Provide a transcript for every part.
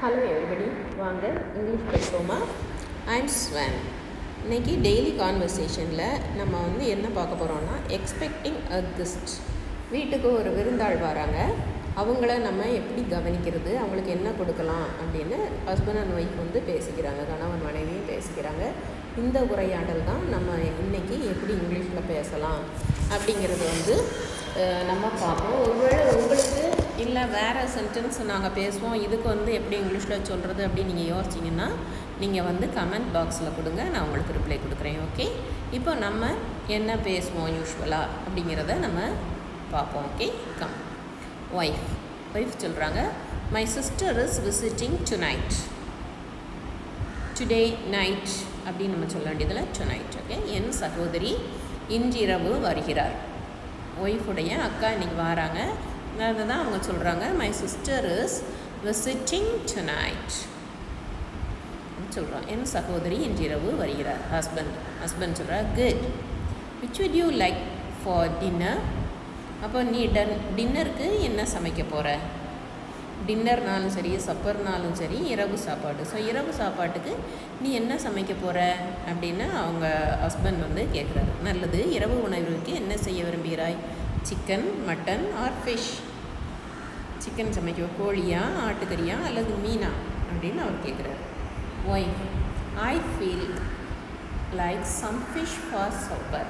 hello everybody வாங்க English படிப்போமா I'm ஸ்வன் இன்னைக்கு டெய்லி கான்வர்சேஷனில் நம்ம வந்து என்ன பார்க்க போகிறோம்னா எக்ஸ்பெக்டிங் அ கெஸ்ட் வீட்டுக்கு ஒரு விருந்தாள் வராங்க அவங்கள நம்ம எப்படி கவனிக்கிறது அவங்களுக்கு என்ன கொடுக்கலாம் அப்படின்னு ஹஸ்பண்ட் அண்ட் ஒய்ஃப் வந்து பேசிக்கிறாங்க கணவன் மனைவியும் பேசிக்கிறாங்க இந்த உரையாடல் தான் நம்ம இன்னைக்கு எப்படி இங்கிலீஷில் பேசலாம் அப்படிங்கிறது வந்து அஹ், நம்ம பார்ப்போம் ஒருவேளை உங்களுக்கு இல்லை வேறு சென்டென்ஸ் நாங்கள் பேசுவோம் இதுக்கு வந்து எப்படி இங்கிலீஷில் சொல்கிறது அப்படின்னு நீங்கள் யோசிச்சிங்கன்னா நீங்கள் வந்து கமெண்ட் பாக்ஸில் கொடுங்க நான் உங்களுக்கு ரிப்ளை கொடுக்குறேன் ஓகே இப்போ நம்ம என்ன பேசுவோம் யூஸ்வலாக அப்படிங்கிறத நம்ம பார்ப்போம் ஓகே கம் ஒய்ஃப் ஒய்ஃப் சொல்கிறாங்க my sister is visiting tonight today night அப்படின்னு நம்ம சொல்ல வேண்டியதில் டு நைட் ஓகே என் சகோதரி இன்றிரவு வருகிறார் ஒய்ஃபுடைய அக்கா இன்னைக்கு வராங்க அதை தான் அவங்க சொல்கிறாங்க my sister is visiting tonight சொல்கிறோம் என் சகோதரி இன்றிரவு வருகிறார் ஹஸ்பண்ட் ஹஸ்பண்ட் சொல்கிறார் good which would you like for dinner அப்போ நீ டன் டின்னருக்கு என்ன சமைக்க போகிற டின்னர்னாலும் சரி சப்பர்னாலும் சரி இரவு சாப்பாடு ஸோ இரவு சாப்பாட்டுக்கு நீ என்ன சமைக்க போகிற அப்படின்னு அவங்க ஹஸ்பண்ட் வந்து கேட்குறாரு நல்லது இரவு உணவிற்கு என்ன செய்ய விரும்புகிறாய் chicken mutton or fish chicken சமைக்க கோழியா ஆட்டுக்கறியா அல்லது மீனா அப்படின்னு அவர் கேட்குறாரு wife I feel like some fish for supper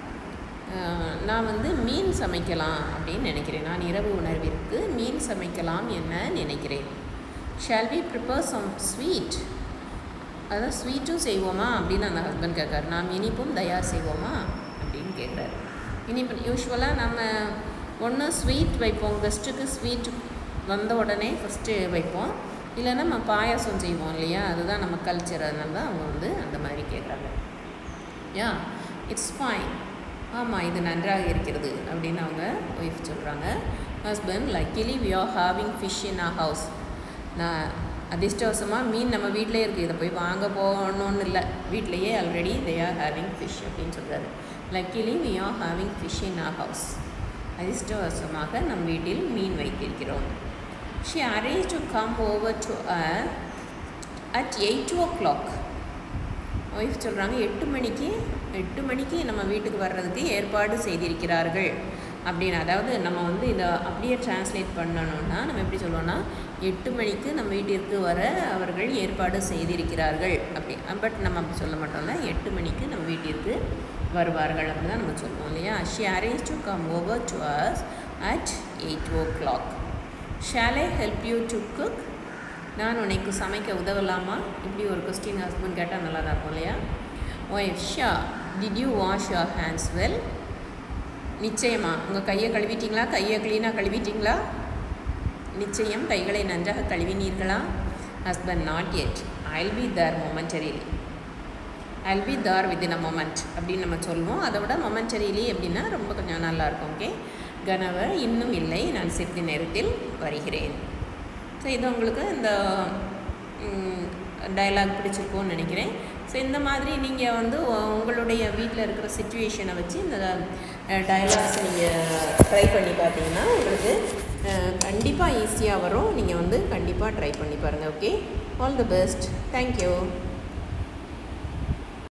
நான் வந்து மீன் சமைக்கலாம் அப்படின்னு நினைக்கிறேன் நான் இரவு உணர்விற்கு மீன் சமைக்கலாம் என்ன நினைக்கிறேன் shall we prepare some sweet அதான் ஸ்வீட்டும் செய்வோமா அப்படின்னு அந்த ஹஸ்பண்ட் கேட்காரு நாம் இனிப்பும் தயார் செய்வோமா அப்படின்னு கேட்குறாரு இனிப்பு யூஸ்வலாக நம்ம ஒன்று ஸ்வீட் வைப்போம் கெஸ்ட்டுக்கு ஸ்வீட் வந்த உடனே ஃபஸ்ட்டு வைப்போம் இல்லைன்னா நம்ம பாயாசம் செய்வோம் இல்லையா அதுதான் நம்ம கல்ச்சர் அதனால தான் அவங்க வந்து அந்த மாதிரி கேட்குறாங்க யா இட்ஸ் ஃபைன் ஆமாம் இது நன்றாக இருக்கிறது அப்படின்னு அவங்க ஒய்ஃப் சொல்கிறாங்க husband luckily we are having fish in a house நான் அதிர்ஷ்டவசமாக மீன் நம்ம வீட்டிலே இருக்குது இதை போய் வாங்க போகணும்னு இல்லை வீட்டிலையே already they are having fish அப்படின்னு சொல்கிறாரு luckily we are having fish in a house அதிர்ஷ்டவசமாக நம் வீட்டில் மீன் வைத்திருக்கிறோம் she arrange to come over to a at eight o'clock wife சொல்கிறாங்க எட்டு மணிக்கு எட்டு மணிக்கு நம்ம வீட்டுக்கு வர்றதுக்கு ஏற்பாடு செய்திருக்கிறார்கள் அப்படின்னு அதாவது நம்ம வந்து இதை அப்படியே டிரான்ஸ்லேட் பண்ணணும்னா நம்ம எப்படி சொல்லுவோம்னா எட்டு மணிக்கு நம்ம வீட்டிற்கு வர அவர்கள் ஏற்பாடு செய்திருக்கிறார்கள் அப்படி பட் நம்ம அப்படி சொல்ல மாட்டோம்ல எட்டு மணிக்கு நம்ம வீட்டிற்கு வருவார்கள் அப்படி தான் நம்ம சொல்லுவோம் இல்லையா she arrange to come over to us at eight o'clock shall I help you to cook நான் உனக்கு சமைக்க உதவலாமா இப்படி ஒரு கொஸ்டின் ஹஸ்பண்ட் கேட்டால் நல்லா தான் இருக்கும் இல்லையா wife sure did you wash your hands well நிச்சயமா உங்கள் கையை கழுவிட்டீங்களா கையை க்ளீனாக கழுவிட்டீங்களா நிச்சயம் கைகளை நன்றாக கழுவினீர்களா husband not yet I'll be there momentarily I'll be there within a moment அப்படின்னு நம்ம சொல்லுவோம் அதை விட மொமெண்டரிலி அப்படின்னா ரொம்ப கொஞ்சம் நல்லாயிருக்கும் ஓகே கணவர் இன்னும் இல்லை நான் சிறிது நேரத்தில் வருகிறேன் ஸோ இது உங்களுக்கு இந்த டயலாக் பிடிச்சிருக்கும்னு நினைக்கிறேன் ஸோ இந்த மாதிரி நீங்கள் வந்து உ- உங்களுடைய வீட்டில் இருக்கிற சுச்சுவேஷனை வச்சு இந்த டயலாக்ஸ் நீங்கள் ட்ரை பண்ணி பார்த்தீங்கன்னா உங்களுக்கு கண்டிப்பாக ஈஸியாக வரும் நீங்கள் வந்து கண்டிப்பாக ட்ரை பண்ணி பாருங்கள் okay all the best thank you